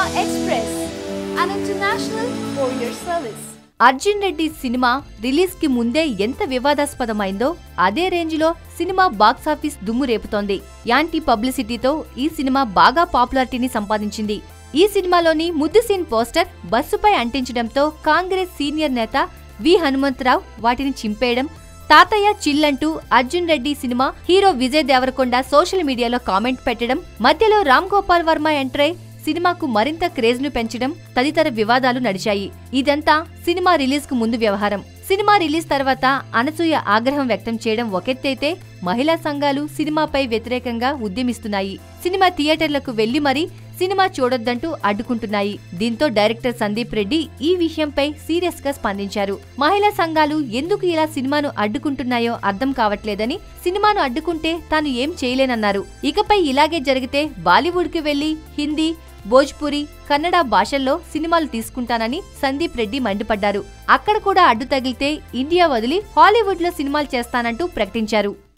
Express, an international courier service. Arjun Reddy cinema release కి ముందే ఎంత వివాదాస్పదమైందో అదే రేంజ్ లో సినిమా బాక్సాఫీస్ దుమ్ము రేపుతోంది యాంటీ పబ్లిసిటీతో ఈ సినిమా బాగా పాపులారిటీని సంపాదించింది ఈ సినిమాలోని ముద్దు సీన్ పోస్టర్ బస్సుపై అంటించడంతో కాంగ్రెస్ సీనియర్ నేత వి హనుమంతరావు వాటిని చింపేయడం తాతయ్య చిల్లంటూ Arjun Reddy cinema hero Vijay Deverakonda social మీడియాలో కామెంట్ పెట్టడం మధ్యలో రామ్ గోపాల్ వర్మ ఎంట్రై సినిమాకు మరింత క్రేజ్ ను పెంచడం తదితర వివాదాలు నడిచాయి ఇదంతా సినిమా రిలీజ్ కు ముందు వ్యవహారం సినిమా రిలీజ్ తర్వాత అనసూయ ఆగ్రహం వ్యక్తం చేయడం ఒకెత్తైతే మహిళా సంఘాలు సినిమాపై వ్యతిరేకంగా ఉద్యమిస్తున్నాయి సినిమా థియేటర్లకు వెళ్లి మరీ సినిమా చూడొద్దంటూ అడ్డుకుంటున్నాయి దీంతో డైరెక్టర్ సందీప్ రెడ్డి ఈ విషయంపై సీరియస్ గా స్పందించారు మహిళా సంఘాలు ఎందుకు ఇలా సినిమాను అడ్డుకుంటున్నాయో అర్థం కావట్లేదని సినిమాను అడ్డుకుంటే తాను ఏం చేయలేనన్నారు ఇకపై ఇలాగే జరిగితే బాలీవుడ్ కి వెళ్లి హిందీ భోజ్పురి కన్నడ భాషల్లో సినిమాలు తీసుకుంటానని సందీప్ రెడ్డి మండిపడ్డారు అక్కడ కూడా అడ్డు తగిలితే ఇండియా వదిలి హాలీవుడ్ లో సినిమాలు చేస్తానంటూ ప్రకటించారు